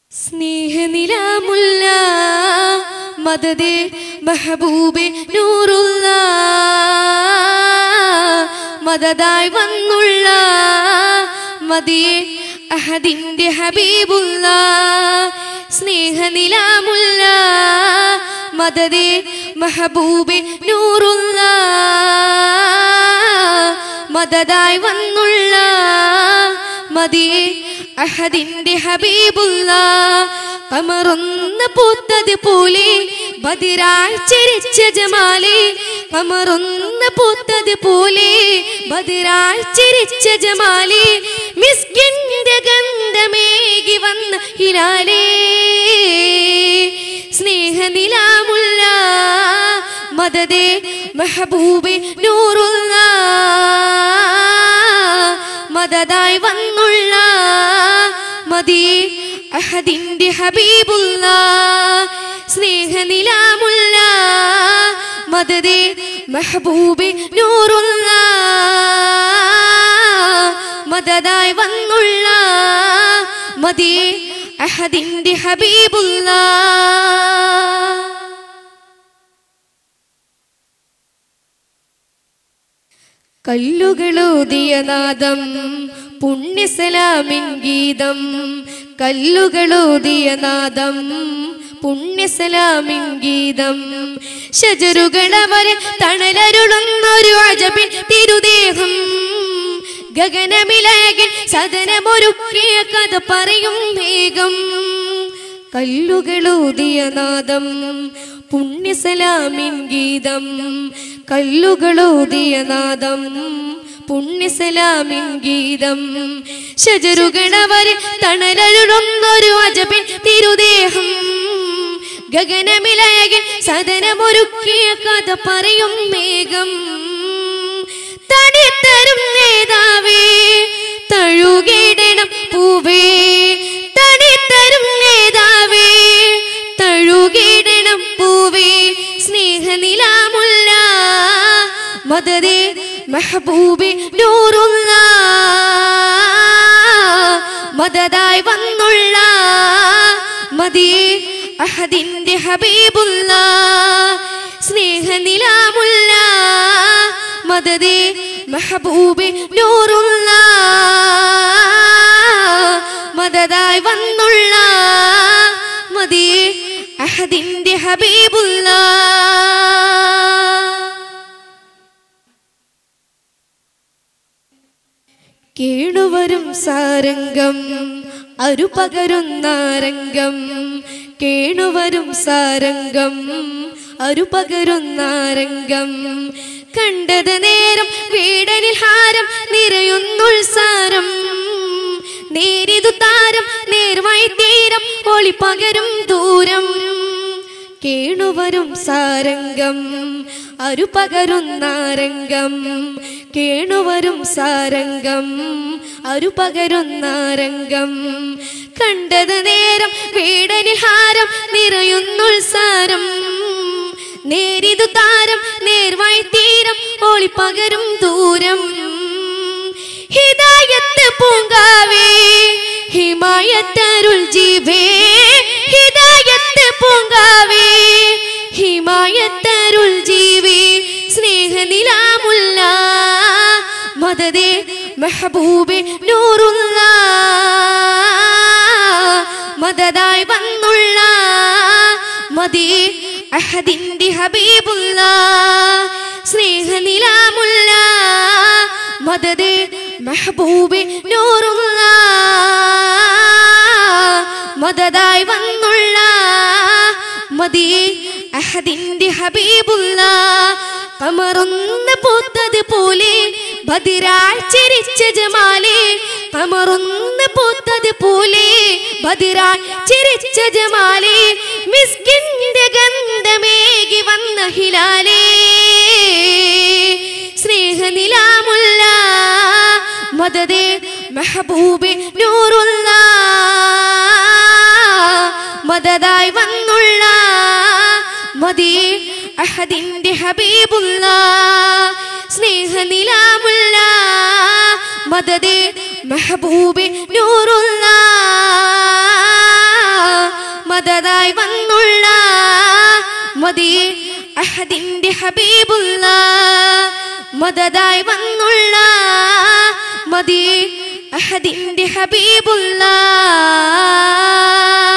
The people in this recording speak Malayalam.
സ്നേഹനിലാമുല്ല മദദേ മെഹബൂബെ നൂറുള്ള മദതായി വന്നുള്ള മതിയെ അഹദിന്റെ ഹബീബുള്ള സ്നേഹനിലാമുല്ല മദദേ മെഹബൂബെ നൂറുള്ള മദതായി വന്നുള്ള മതിയെ അഹദിന്റെ ഹബീബുള്ള കമറൊന്ന് പൂത്തത് പോലെ ബദിരായി ചിരിച്ച ജമാലെ കമറൊന്ന് പൂത്തത് പോലെ ബദിരായി ചിരിച്ച ജമാലെ മിസ്കിന്റെ ഗന്ധമേകി വന്ന ഹിലാലേ സ്നേഹനിലാമുള്ള മദദേ മെഹബൂബെ നൂറുള്ള മദതായി വന്നുള്ള മതിയെ അഹദിന്റെ ഹബീബുള്ള സ്നേഹനിലാമുള്ള മദദേ മെഹബൂബെ നൂറുള്ള മദതായി വന്നുള്ള മതിയെ അഹദിന്റെ ഹബീബുള്ള കല്ലുകളൂതിയ നാദം പുണ്യസലാമിൻ ഗീതം കല്ലുകളൂതിയ നാദം പുണ്യസലാമിൻ ഗീതം ഷജറുകളവരെ തണലരുളുന്നൊരു അജബിൻ തിരുദേഹം ഗഗനമിലയകിൽ സദനമൊരുക്കിയ കഥ പറയും വേഗം കല്ലുകളൂതിയ നാദം പുണ്യസലാമിൻ ഗീതം കല്ലുകളൂതിയ നാദം പുണ്യസലാമിൻ ഗീതം ഷജറുകളവർ തണലരുളുന്നൊരു അജബിൻ തിരുദേഹം ഗഗനമിലയകിൽ സദനമൊരുക്കിയ കഥ പറയും മേഘം തടിത്തരും നേതാവേ തഴുകിടണം പൂവേ തടിത്തരും നേതാവേ തഴുകിടണം പൂവേ സ്നേഹനിലാമുള്ള മദദേ മെഹബൂബെ നൂറുള്ള മദതായി വന്നുള്ള മതിയെ അഹദിന്റെ ഹബീബുള്ള സ്നേഹനിലാമുള്ള മദദേ മെഹബൂബെ നൂറുള്ള മദതായി വന്നുള്ള മതിയെ അഹദിന്റെ ഹബീബുള്ള കേണുവരും സാരംഗം അരുപകരുന്നാരംഗം കേണുവരും സാരംഗം അരുപകരുന്നാരംഗം കണ്ടത് നേരം വീടനിൽ ഹാരം നിറയുന്നുത്സാരം നേരിതു താരം നേർമായി തീരം ഒളിപ്പകരും ദൂരം കേണുവരും സാരംഗം അരുപകരുന്നാരംഗം കേണുവരും സാരംഗം അരുപകരുന്നാരംഗം കണ്ടത് നേരം വീടനിൽ ഹാരം നിറയുന്നുത്സാരം നേരിതു താരം നേർവായി തീരം ഒളിപ്പകരും ദൂരം ഹിദായത്ത് പൂങ്കാവേ ഹിമായത്തരുൾ ജീവേ ഹിദായത്ത് പൂങ്കാവേ ഹിമായത്തരുൾ ജീവേ സ്നേഹനിലാമുള്ള മദദേ മെഹബൂബെ നൂറുള്ള മദതായി വന്നുള്ള മതിയെ അഹദിന്റെ ഹബീബുള്ള സ്നേഹനിലാമുള്ള മദദേ മെഹബൂബെ നൂറുള്ള മദതായി വന്നുള്ള മതിയെ അഹദിന്റെ ഹബീബുള്ള കമറൊന്ന് പൂത്തത് പോലെ ബദിരായി ചിരിച്ച ജമാലെ കമറൊന്ന് പൂത്തത് പോലെ ബദിരായി ചിരിച്ച ജമാലെ മിസ്കിന്റെ ഗന്ധമേകി വന്ന ഹിലാലേ സ്നേഹനിലാമുള്ള മദദേ മെഹബൂബെ നൂറുള്ള മദതായി വന്നുള്ള മതിയെ അഹദിന്റെ ഹബീബുള്ള സ്നേഹനിലാമുള്ള മദദേ മെഹബൂബെ നൂറുള്ള മദതായി വന്നുള്ള മതി അഹദിന്റെ ഹബീബുള്ള മദതായി വന്നുള്ള മതി അഹദിന്റെ ഹബീബുള്ള